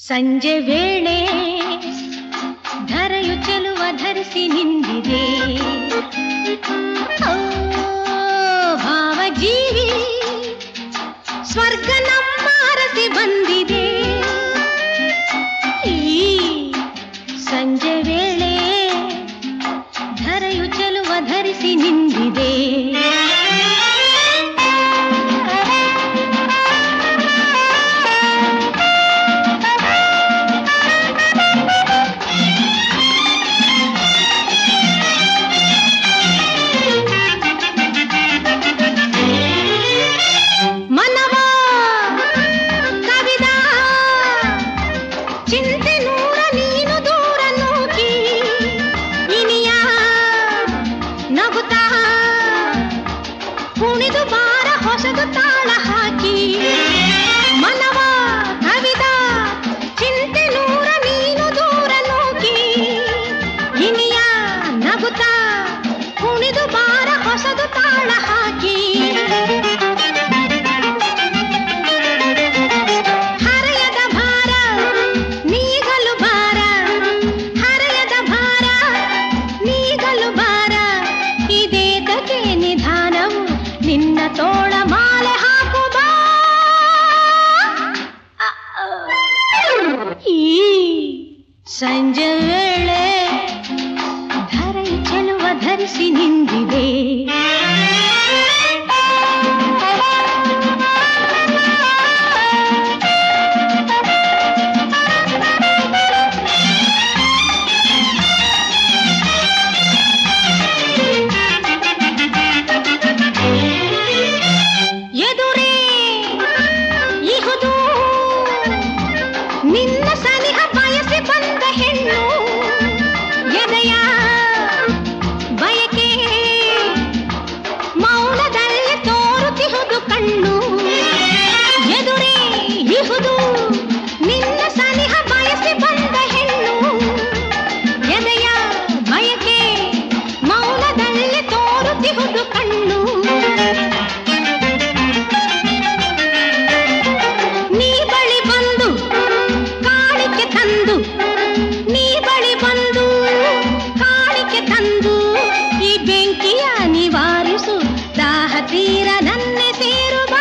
ಸಂಜೆ ವೇಳೆ ಧರೆಯು ಚೆಲುವ ಧರಿಸಿ ನಿಂದಿದೆ ಓ ಭಾವಜೀವಿ ಸ್ವರ್ಗ ನಮ್ಮ ಅರಸಿ ಬಂದಿದೆ ಈ ಸಂಜೆ ವೇಳೆ ಧರೆಯು ಚೆಲುವ ಧರಿಸಿ ನಿಂದಿದೆ ಮನವ ಕವಿದ ಚಿಂತೆ ನೂರ ನೀನು ದೂರ ನೂಕಿ ಇನಿಯ ನಗುತ್ತಾ ಕುಣಿದು ಬಾರ ಹೊಸದು ತಾಳ ಹಾಕಿ ಮನವ ಕವಿದ ಚಿಂತೆ ನೂರ ನೀನು ದೂರ ನೂಕಿ ಇನಿಯ ನಗುತ್ತಾ ಕುಣಿದು ಬಾರ ಹೊಸದು ತಾಳ ಹಾಕಿ ಹರೆಯದ ಭಾರ ನೀಗಲು ಭಾರ ಹರೆಯದ ಭಾರ ನೀಗಲು ಭಾರ ಇದೇತಕ್ಕೆ ನಿಧಾನವು ನಿನ್ನ ತೋಳ ಮಾಲೆ ಹಾಕು ಬಾ ಅ, ಅ. ಈ ಸಂಜೆ ವೇಳೆ ಧರೆ ಚೆಲುವ ಧರಿಸಿ ನಿಂದಿದೆ ಎದುರೇ ಇಹುದು ನಿನ್ನ ಸನಿಹ ಬಯಸಿ ಬಂದ ಹೆಣ್ಣು ಎದೆಯ ಬಯಕೆ ಮೌನದಲ್ಲಿ ತೋರುತ್ತಿಹುದು ಕಣ್ಣು ಎದುರೇ ಇಹುದು ನಿನ್ನ ಸನಿಹ ಬಯಸಿ ಬಂದ ಹೆಣ್ಣು ಎದೆಯ ಬಯಕೆ ಮೌನದಲ್ಲಿ ತೋರುತ್ತಿಹುದು ಕಣ್ಣು ನೀ ಬಳಿ ಬಂದು ಕಾಣಿಕೆ ತಂದು ನೀ ಬಳಿ ಬಂದು ಕಾಣಿಕೆ ತಂದು ಈ ಬೆಂಕಿಯ ನಿವಾರಿಸು ದಾಹ ತೀರ ನನ್ನೆ ಸೇರು ಬಾ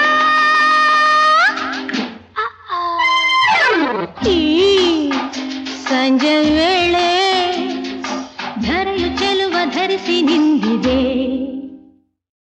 ಅ, ಆ. ಈ ಸಂಜೆ ವೇಳೆ ಧರೆಯು ಚೆಲುವ ಧರಿಸಿ ನಿಂದಿದೆ